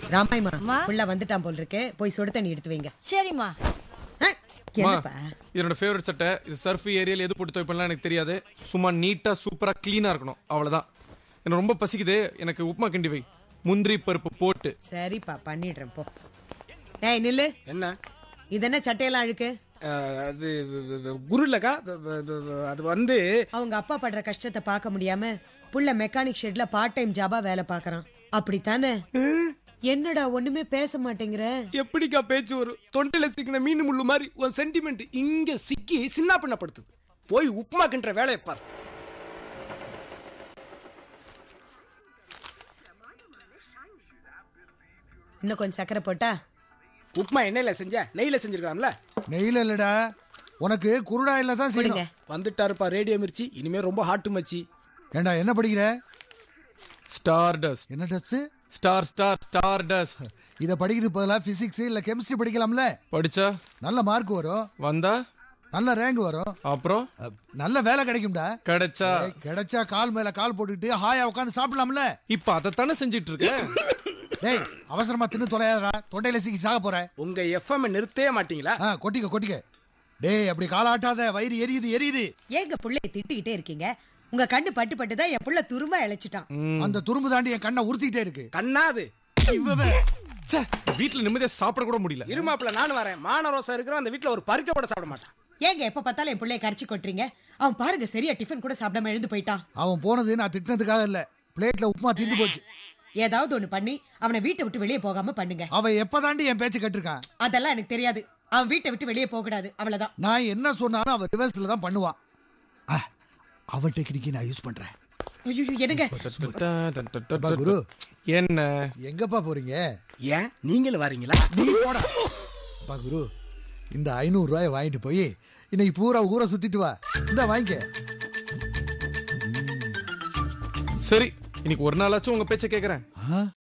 ராமாயமா அம்மா. புள்ள வந்துட்டான் போல் இருக்கு போய் சுடு தண்ணி எடுத்து வைங்க சரிம்மா ஆ, அம்மா, என்னப்பா என்னோட ஃபேவரட் சட்டை இது சர்ஃப் ஏரியால எது போட்டு துவைப்பேன்லாம் எனக்கு தெரியாது சும்மா நீட்டா சூப்பரா க்ளீனா இருக்கணும் அவ்வளவுதான் எனக்கு ரொம்ப பசிக்குது எனக்கு உப்புமா கிண்டி வை முந்திரி பருப்பு போட்டு சரிப்பா பண்ணிடுறேன் போ ஏய் நில்லு என்ன இது என்ன சட்டையெல்லாம் அழுக்கு அஹ், அது குரு இல்லக்கா அது வந்து அவங்க அப்பா படுற கஷ்டத்தை பார்க்க முடியாம புள்ள மெக்கானிக் ஷெட்ல பார்ட் டைம் ஜாபா வேலை பார்க்கறான் அப்படித்தானே என்னடா ஒண்ணுமே பேச மாட்டேங்கிற எப்படிக்கா பேச்சு வரும் தொண்டையில சிக்கின மீன் முள்ளு மாதிரி உன் சென்டிமெண்ட் இங்க சிக்கி சின்ன பண்ணப்படுத்துது போய் உப்புமா கின்ற வேலையை பார் இன்னும் கொஞ்சம் சக்கரை போட்டா உப்புமா எண்ணெயில செஞ்ச நெய்ல செஞ்சிருக்கலாம்ல நெய்ல இல்லடா உனக்கு குருடாயில தான் கொடுங்க செய்யணும் வந்துட்டாருப்பா ரேடியோ மிர்ச்சி இனிமே ரொம்ப ஹாட்டு மச்சி ஏண்டா என்ன படிக்கிற ஸ்டார் டஸ்ட் என்ன test star star star dust இத படிக்கிறது பதிலா பிசிக்ஸ் இல்ல கெமிஸ்ட்ரி படிக்கலாம்ல படிச்சா நல்ல மார்க் வரும் வந்தா நல்ல ரேங்க் வரும் அப்புறம் அஹ், நல்ல வேலை கிடைக்கும்டா கிடைச்சா ஏய், கிடைச்சா கால் மேல கால் போட்டுக்கிட்டு ஹாயா உட்காந்து சாப்பிடலாம்ல இப்ப அதைத்தானே செஞ்சிட்டு இருக்கேன் டேய் அவசரமா தின்னு தொலையாதடா தொண்டையில சிக்கி சாக போற உங்க எஃப்எம் நிறுத்தவே மாட்டீங்களா ஆ கொட்டிக்க கொட்டிக்க டேய் அப்படி காலாட்டாத வயிறு எரியுது எரியுது ஏங்க புள்ளைய திட்டிக்கிட்டே இருக்கீங்க உங்க கண்ணு பட்டு பட்டு தான் என் புள்ள துரும்ப இழைச்சிட்டான் அந்த துரும்பு தாண்டி என் கண்ணை உறுத்திட்டே இருக்கு கண்ணாது இவன் ச்சே, வீட்டுல நிம்மதியா சாப்பிட கூட முடியல இருமாப்புல நானும் வரேன் மான ரோசா இருக்கிறோம் அந்த வீட்டுல ஒரு பருக்க கூட சாப்பிட மாட்டான் ஏங்க எப்ப பார்த்தாலும் என் புள்ளைய கரிச்சு கொட்டுறீங்க அவன் பாருங்க சரியா டிஃபன் கூட சாப்பிடாம எழுந்து போயிட்டான் அவன் போனது நான் திட்டினதுக்காக இல்ல பிளேட்ல உப்புமா தீந்து போச்சு ஏதாவது ஒண்ணு பண்ணி அவனை வீட்டை விட்டு வெளியே போகாம பண்ணுங்க அவன் எப்பதாண்டி என் பேச்சு கேட்டிருக்கான் அதெல்லாம் எனக்கு தெரியாது அவன் வீட்டை விட்டு வெளியே போக கூடாது அவ்வளவுதான் நான் என்ன சொன்னாலும் அவன் ரிவர்ஸ்ல தான் பண்ணுவான் ஆ, அவன் டெக்னிக்கை நான் யூஸ் பண்றேன் ஐயோ என்னங்க அப்பா, குரு. என்ன எங்கப்பா போறீங்க ஏன் நீங்களும் வரீங்களா நீ போடா அப்பா குரு இந்த ஐநூறு ரூபாயை வாங்கிட்டு போய் இன்னைக்கு பூரா ஊரை சுத்திட்டு வா இந்த வாங்கிக்க சரி இன்னைக்கு ஒரு நாளாச்சும் உங்க பேச்ச கேக்குறேன் ஆ?